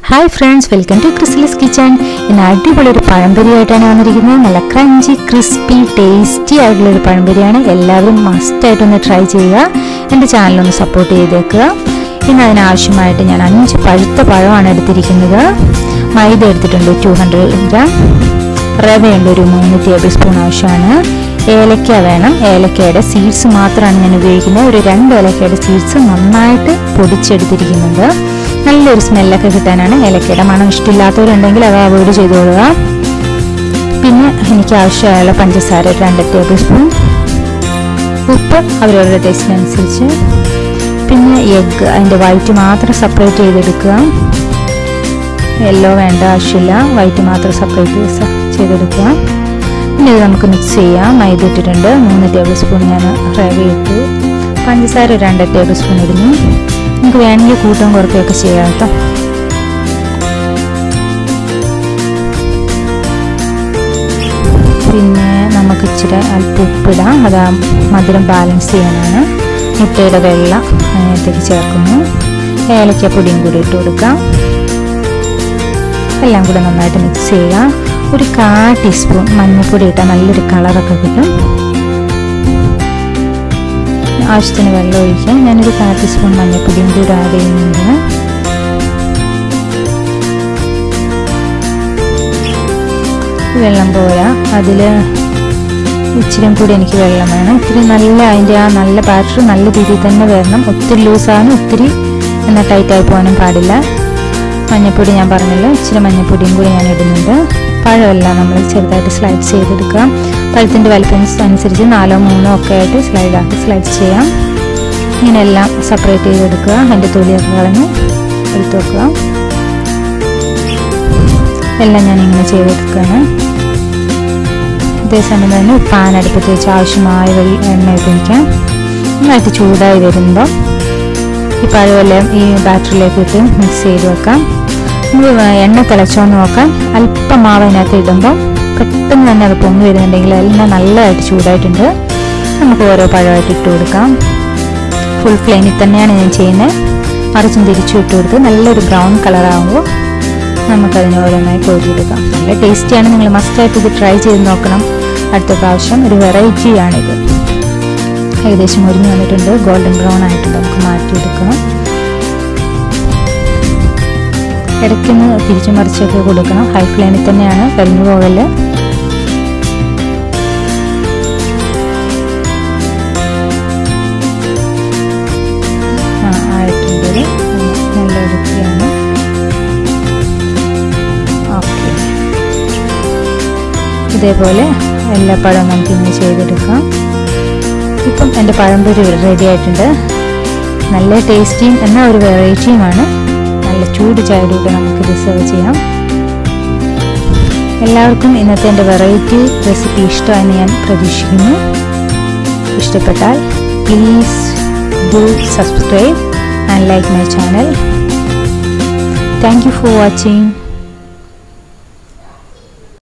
hi friends welcome to Chrislis kitchen ഇന്ന് അടിപൊളി ഒരു പഴംപൊരിയായിട്ടാണ് വന്നിരിക്കുന്നത് നല്ല ക്രഞ്ചി ക്രിസ്പി ടേസ്റ്റി ആയിട്ടുള്ള ഒരു പഴംപൊരിയാണ് എല്ലാവരും മസ്റ്റായിട്ടൊന്ന് ട്രൈ ചെയ്യുക എൻ്റെ ചാനലൊന്ന് സപ്പോർട്ട് ചെയ്തേക്കുക ഇന്ന് അതിനാവശ്യമായിട്ട് ഞാൻ അഞ്ച് പഴുത്ത പഴമാണ് എടുത്തിരിക്കുന്നത് മൈദ എടുത്തിട്ടുണ്ട് ടു ഹൺഡ്രഡ് ഗ്രാം റവയുണ്ട് ഒരു മൂന്ന് ടേബിൾ സ്പൂൺ ആവശ്യമാണ് ഏലക്ക വേണം ഏലക്കയുടെ സീഡ്സ് മാത്രമാണ് ഞാൻ ഉപയോഗിക്കുന്നത് ഒരു രണ്ട് ഏലക്കയുടെ സീഡ്സ് നന്നായിട്ട് പൊടിച്ചെടുത്തിരിക്കുന്നുണ്ട് നല്ലൊരു സ്മെല്ലൊക്കെ കിട്ടാനാണ് ഏലക്കയുടെ മണം ഇഷ്ടമില്ലാത്തവരുണ്ടെങ്കിൽ അത് അവോയ്ഡ് ചെയ്തോളുക പിന്നെ എനിക്ക് ആവശ്യമുള്ള പഞ്ചസാര രണ്ട് ടേബിൾ സ്പൂൺ ഉപ്പ് അവരവരുടെ ടേസ്റ്റിനനുസരിച്ച് പിന്നെ എഗ്ഗ് അതിൻ്റെ വൈറ്റ് മാത്രം സെപ്പറേറ്റ് ചെയ്തെടുക്കുക യെല്ലോ വേണ്ട ആവശ്യമില്ല വൈറ്റ് മാത്രം സെപ്പറേറ്റ് ചെയ്തെടുക്കുക പിന്നെ ഇത് നമുക്ക് മിക്സ് ചെയ്യാം മൈദ ഇട്ടിട്ടുണ്ട് മൂന്ന് ടേബിൾ സ്പൂൺ ഞാൻ റവ ഇട്ടു പഞ്ചസാര രണ്ട് ടേബിൾ സ്പൂൺ ഇടുന്നു നമുക്ക് വേണമെങ്കിൽ കൂട്ടം കുറയ്ക്കുകയൊക്കെ ചെയ്യാം കേട്ടോ പിന്നെ നമുക്ക് ഇച്ചിരി അല്പം ഉപ്പിടാം അത് മധുരം ബാലൻസ് ചെയ്യാനാണ് മുട്ടയുടെ വെള്ള അതിനകത്തേക്ക് ചേർക്കുന്നു ഏലക്കപ്പൊടിയും കൂടി ഇട്ട് കൊടുക്കാം എല്ലാം കൂടെ നന്നായിട്ട് മിക്സ് ചെയ്യുക ഒരു കാ ടീസ്പൂൺ മഞ്ഞൾപ്പൊടി ഇട്ടാൽ നല്ലൊരു കളറൊക്കെ കിട്ടും ആവശ്യത്തിന് വെള്ളം ഒഴിക്കാം ഞാനൊരു കാ ടീസ്പൂൺ മഞ്ഞൾപ്പൊടിയും കൂടി ആഡ് ചെയ്യുന്നുണ്ട് വെള്ളം പോരാ അതിൽ ഇച്ചിരി കൂടി എനിക്ക് വെള്ളം വേണം ഇത്തിരി നല്ല അതിൻ്റെ ആ നല്ല ബാറ്റർ നല്ല രീതിയിൽ തന്നെ വരണം ഒത്തിരി ലൂസാണ് ഒത്തിരി എന്നാൽ ടൈറ്റായി പോകാനും പാടില്ല മഞ്ഞൾപ്പൊടി ഞാൻ പറഞ്ഞല്ലോ ഇച്ചിരി മഞ്ഞൾപ്പൊടിയും കൂടി ഞാൻ ഇടുന്നുണ്ട് പഴമെല്ലാം നമ്മൾ ചെറുതായിട്ട് സ്ലൈഡ് ചെയ്തെടുക്കാം പഴത്തിൻ്റെ വലിപ്പം അനുസരിച്ച് നാലോ മൂന്നോ ഒക്കെ ആയിട്ട് സ്ലൈഡാക്കി സ്ലൈഡ് ചെയ്യാം ഇങ്ങനെയെല്ലാം സെപ്പറേറ്റ് ചെയ്തെടുക്കുക അതിൻ്റെ തൊലിയൊക്കെ കളഞ്ഞ് എടുത്ത് വെക്കുക എല്ലാം ഞാൻ ഇങ്ങനെ ചെയ്തെടുക്കുകയാണ് അതേസമയം തന്നെ പാൻ അടുപ്പത്ത് വെച്ച് ആവശ്യമായ എണ്ണ ഉപയോഗിക്കാം നന്നായിട്ട് ചൂടായി വരുമ്പോൾ ഈ പഴമെല്ലാം ഈ ബാറ്ററിലേക്ക് ഇട്ട് മിക്സ് ചെയ്ത് വെക്കാം നമ്മൾ എണ്ണ തിളച്ചോന്ന് നോക്കാൻ അല്പം മാവ് അതിനകത്ത് ഇടുമ്പോൾ പെട്ടെന്ന് തന്നെ അത് പൊങ്ങി വരുന്നുണ്ടെങ്കിൽ എണ്ണ നല്ലതായിട്ട് ചൂടായിട്ടുണ്ട് നമുക്ക് ഓരോ പഴമായിട്ട് ഇട്ട് കൊടുക്കാം ഫുൾ ഫ്ലെയിമിൽ തന്നെയാണ് ഞാൻ ചെയ്യുന്നത് മറിച്ചും തിരിച്ചു ഇട്ട് കൊടുത്ത് നല്ലൊരു ബ്രൗൺ കളറാകുമ്പോൾ നമുക്കതിനെ ഓരോന്നായി കോരിയെടുക്കാം നല്ല ടേസ്റ്റിയാണ് നിങ്ങൾ മസ്റ്റായിട്ട് ഇത് ട്രൈ ചെയ്ത് നോക്കണം അടുത്ത പ്രാവശ്യം ഒരു വെറൈറ്റിയാണിത് ഏകദേശം മുരിഞ്ഞ് വന്നിട്ടുണ്ട് ഗോൾഡൻ ബ്രൗൺ ആയിട്ടുണ്ട് നമുക്ക് മാറ്റിയെടുക്കണം ഇടയ്ക്കൊന്ന് തിരിച്ചു മറിച്ചൊക്കെ കൊടുക്കണം ഹൈ ഫ്ലെയിമിൽ തന്നെയാണ് കരിഞ്ഞു പോകല് ആ ആയിട്ടുണ്ട് നല്ല വൃത്തിയാണ് ഓക്കെ ഇതേപോലെ എല്ലാ പഴവും നമുക്ക് ഇങ്ങനെ ചെയ്തെടുക്കാം ഇപ്പം എൻ്റെ പഴംപൊരി റെഡി ആയിട്ടുണ്ട് നല്ല ടേസ്റ്റിയും എന്നാൽ ഒരു വെറൈറ്റിയുമാണ് നല്ല ചൂട് ചായയുടെ നമുക്കിത് സെർവ് ചെയ്യാം എല്ലാവർക്കും ഇന്നത്തെ എൻ്റെ വെറൈറ്റി റെസിപ്പി ഇഷ്ടമായെന്ന് ഞാൻ പ്രതീക്ഷിക്കുന്നു ഇഷ്ടപ്പെട്ടാൽ please do subscribe and like my channel thank you for watching